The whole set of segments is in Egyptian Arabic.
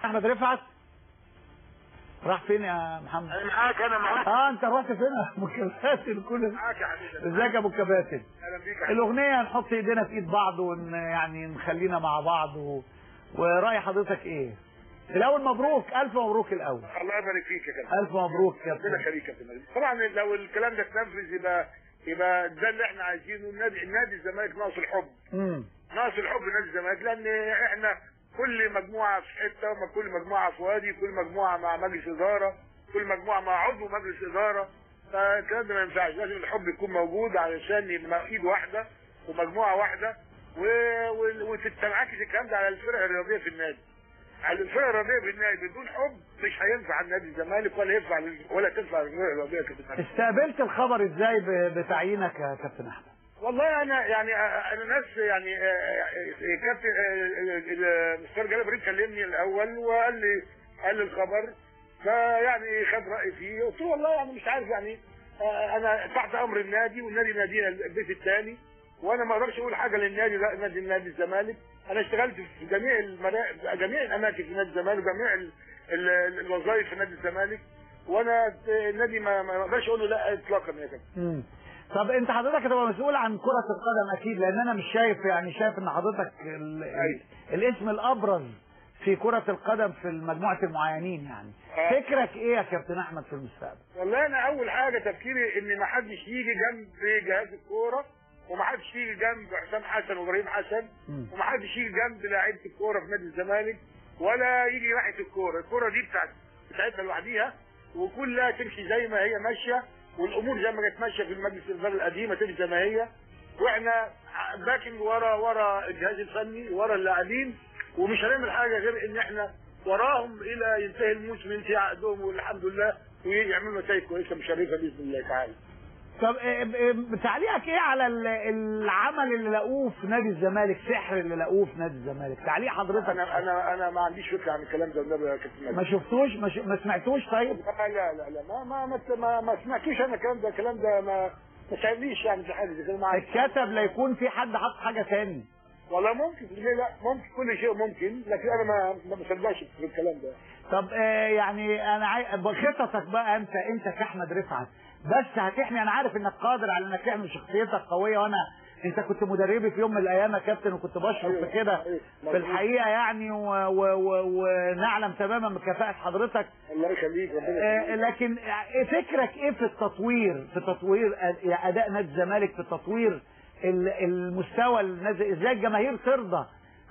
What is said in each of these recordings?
احمد رفعت راح فين يا محمد انا معاك انا معاك اه انت رحت فين يا ابو كباتن كل معاك يا حبيبي ازيك يا ابو كباتن اهلا بيك يا حبيبي. الاغنيه نحط ايدينا في ايد بعض ون يعني نخلينا مع بعض و... وراي حضرتك ايه الاول مبروك الف مبروك الاول الله يبارك فيك يا كابتن الف مبروك يا ربنا كابتن يخليك يا كابتن طبعا لو الكلام ده اتنفذ يبقى يبقى ده اللي احنا عايزينه النادي النادي الزمالك ناقص الحب امم ناقص الحب نادي الزمالك لان احنا كل مجموعه في حته وما كل مجموعه في وادي كل مجموعه مع مجلس اداره كل مجموعه مع عضو مجلس اداره فالكلام ده ما ينفعش لازم الحب يكون موجود علشان يبقى ايد واحده ومجموعه واحده و... و... وتتنعكس الكلام ده على الفرق الرياضيه في النادي على الفرق الرياضيه في النادي بدون حب مش هينفع النادي الزمالك ولا ينفع لل- ولا تنفع الفرق الرياضيه كده استقبلت الخبر ازاي ب- بتعيينك يا كابتن احمد والله انا يعني انا ناس يعني آه، آه، كابتن آه، المستشار جلال ابراهيم كلمني الاول وقال لي قال لي الخبر فيعني خد رايي فيه قلت له والله يعني مش عارف يعني آه، انا تحت امر النادي والنادي نادينا البيت الثاني وانا ما اقدرش اقول حاجه للنادي لا نادي نادي الزمالك انا اشتغلت في جميع المرا... جميع الاماكن في نادي الزمالك وجميع ال... ال... ال- الوظائف في نادي الزمالك وانا النادي ما ما اقدرش اقول له لا اطلاقا يا كابتن امم طب انت حضرتك هتبقى مسؤول عن كرة القدم اكيد لان انا مش شايف يعني شايف ان حضرتك ال... أيوة. الاسم الابرز في كرة القدم في مجموعة المعينين يعني آه. فكرك ايه يا كابتن احمد في المستقبل والله انا اول حاجه تفكيري ان ما حدش يجي جنب جهاز الكوره وما حدش يجي جنب حسام حسن وابراهيم حسن مم. وما حدش يجي جنب لعيبه الكوره في نادي الزمالك ولا يجي ناحيه الكوره الكوره دي بتاعت بتاعتنا لوحديها وكلها تمشي زي ما هي ماشيه والامور زي ما كانت ماشيه في المجلس الاداره القديمه تمشي زي ما هي واحنا باكن ورا ورا الجهاز الفني ورا اللاعبين ومش هنعمل حاجه غير ان احنا وراهم الى ينتهي الموسم ينتهي عقدهم والحمد لله ويعملوا نتائج كويسه مشرفه باذن الله تعالى. طب إيه- إيه- تعليقك ايه على ال- العمل اللي لقوه في نادي الزمالك سحر اللي لقوه في نادي الزمالك تعليق حضرتك انا انا انا ما عنديش فكره عن الكلام ده والنبي يا كابتن ما مجدي. شفتوش ما, ش... ما سمعتوش طيب لا لا لا لا ما ما ما, ما, ما سمعتوش انا الكلام ده الكلام ده ما ما ساعدنيش يعني في حاجه زي كده ما عنديش. اتكتب لا يكون في حد حط حاجة تاني والله ممكن ليه لا ممكن كل شيء ممكن لكن انا ما ما بصدقش في الكلام ده طب آه يعني انا عاي... خططك بقى انت انت كاحمد رفعت بس هتحمي انا عارف انك قادر على انك تحمي شخصيتك قويه وانا انت كنت مدربي في يوم من الايام يا كابتن وكنت بشرب في كده في الحقيقه يعني و... و... و... ونعلم تماما من كفاءه حضرتك الله يخليك ربنا آه يخليك. لكن إيه فكرك ايه في التطوير في تطوير أد- اداء نادي الزمالك في تطوير ال- المستوى النادي ازاي الجماهير ترضى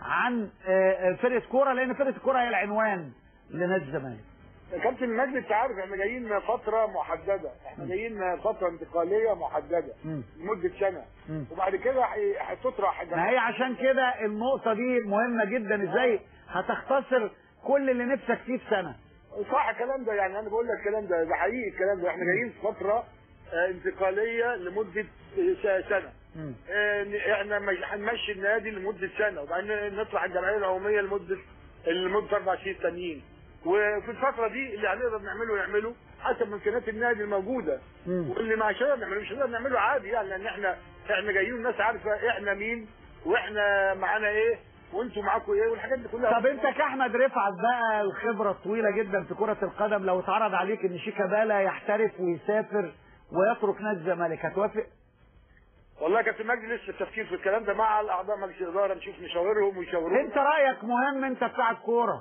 عن آه، آه، فرقه كوره لان فرقه الكوره هي العنوان لنادي الزمالك يا كابتن مجدي انت عارف احنا جايين فتره محدده احنا جايين فتره انتقاليه محدده مم. لمده سنه مم. وبعد كده هي- هتطرح ما هي عشان كده النقطة دي مهمة جدا ازاي هتختصر كل اللي نفسك فيه في سنة صح الكلام ده يعني انا بقول لك الكلام ده ده حقيقي الكلام ده احنا جايين في فتره آه، انتقاليه لمده آه، سنه مم. آه، احنا مش- هنمشي النادي لمده سنه وبعدين نطلع الجمعيه العموميه لمده لمده اربع سنين تانيين وفي الفتره دي اللي هنقدر نعمله نعمله حسب امكانيات النادي الموجوده مم. واللي مش هنقدر نعمله مش هنقدر نعمله عادي يعني لان احنا احنا جايين الناس عارفه احنا مين واحنا معانا ايه وانتوا معاكم ايه والحاجات دي كلها طب انت كاحمد رفعت بقى الخبرة الطويلة جدا في كرة القدم لو اتعرض عليك ان شيكابالا يحترف ويسافر ويترك نادي الزمالك هتوافق؟ والله يا كابتن مجدي لسه التفكير في الكلام ده مع الاعضاء مجلس الاداره نشوف نشاورهم ويشاورونا انت رأيك مهم انت بتاع الكورة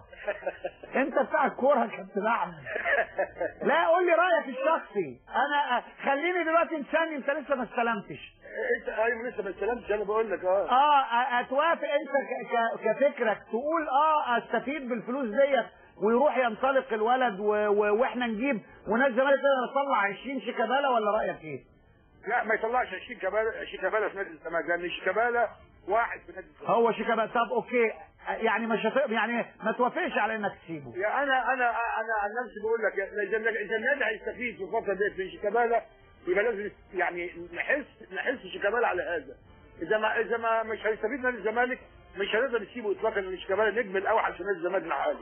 انت بتاع الكورة يا كابتن احمد لا قول لي رأيك الشخصي انا خليني دلوقتي انسان انت لسه ما استلمتش انت ايوه لسه ما استلمتش انا بقول لك اه اه ا- اتوافق انت ك- ك- كفكرك تقول اه استفيد بالفلوس ديت ويروح ينطلق الولد و... و... واحنا نجيب ونادي الزمالك يقدر يطلع 20 شيكابالا ولا رايك ايه؟ لا ما يطلعش 20 كباله شيكابالا في نادي الزمالك لان شيكابالا واحد في نادي الزمالك هو شيكابالا طب اوكي يعني مش هت... يعني ما توافقش على انك تسيبه يا انا انا انا عن نفسي بقول لك يا- اذا اذا النادي هيستفيد في الفتره ديت من شيكابالا يبقى لازم يعني نحس نحس شيكابالا على هذا اذا ما اذا ما مش هيستفيد نادي الزمالك مش هنقدر نسيبه اطلاقا لان شيكابالا نجم الاوحش في نادي الزمالك الحالي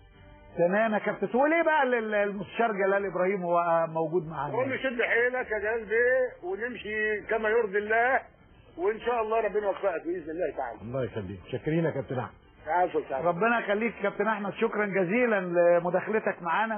تمام يا كابتن تقول ايه بقى لل- المستشار جلال ابراهيم هو موجود قول له معانا شد حيلك يا جلال بيه ونمشي كما يرضي الله وان شاء الله ربنا يوفقك باذن الله تعالى الله يخليك شاكرين يا كابتن احمد عفوا سعد ربنا يخليك كابتن احمد شكرا جزيلا لمداخلتك معانا